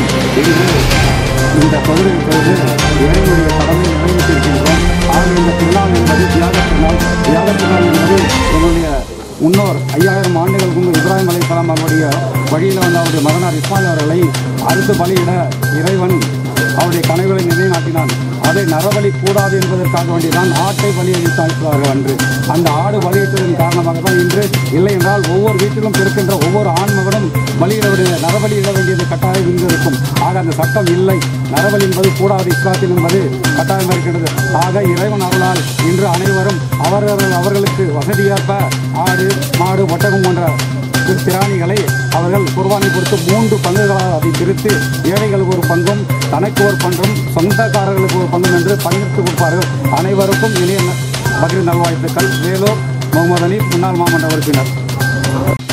என்று இந்த பகுதியில் பொழுது இறைவனுடைய கடமை நிறைவேற்றிருக்கின்றோம் ஆக இந்த திருநாள் என்பது தியாக திருநாள் தியாக திருநாள் என்பது எங்களுடைய முன்னோர் ஐயாயிரம் ஆண்டுகளுக்கு முன்பு இப்ராஹிம் அலைஹிஸ்ஸலாம் அவருடைய வழியில் வந்த அவருடைய மகனார் இஸ்மாயில் அவர்களை அறுத்து பலியிட இறைவன் அவருடைய கனவுகளை நிலைநாட்டினான் அதை நரபலி கூடாது என்பதற்காக வேண்டிதான் ஆட்டை பலியளித்தார்கள் அன்று அந்த ஆடு பலியிட்டதன் காரணமாக தான் இன்று இல்லை என்றால் ஒவ்வொரு வீட்டிலும் இருக்கின்ற ஒவ்வொரு ஆண்மகனும் பலியிட வேண்டிய நரபலி இட வேண்டியது கட்டாயம் இங்கு இருக்கும் ஆக அந்த சட்டம் இல்லை நரபலி என்பது கூடாது இஸ்லாத்தில் என்பது கட்டாயம் இருக்கிறது ஆக இறைவன் அருளால் இன்று அனைவரும் அவர்கள் அவர்களுக்கு வசதியேற்ப ஆடு மாடு ஒட்டகம் போன்ற திராணிகளை அவர்கள் குர்பானை கொடுத்து மூன்று பங்குகளாக அதை பிரித்து ஏழைகளுக்கு ஒரு பங்கும் தனக்கு ஒரு பங்கும் சொந்தக்காரர்களுக்கு ஒரு பங்கும் என்று பங்கிட்டு கொடுப்பார்கள் அனைவருக்கும் இனிய ந- பக்ரீத் நல்வாழ்த்துக்கள் வேலூர் முகமது அலி முன்னாள் மாமன்ற உறுப்பினர்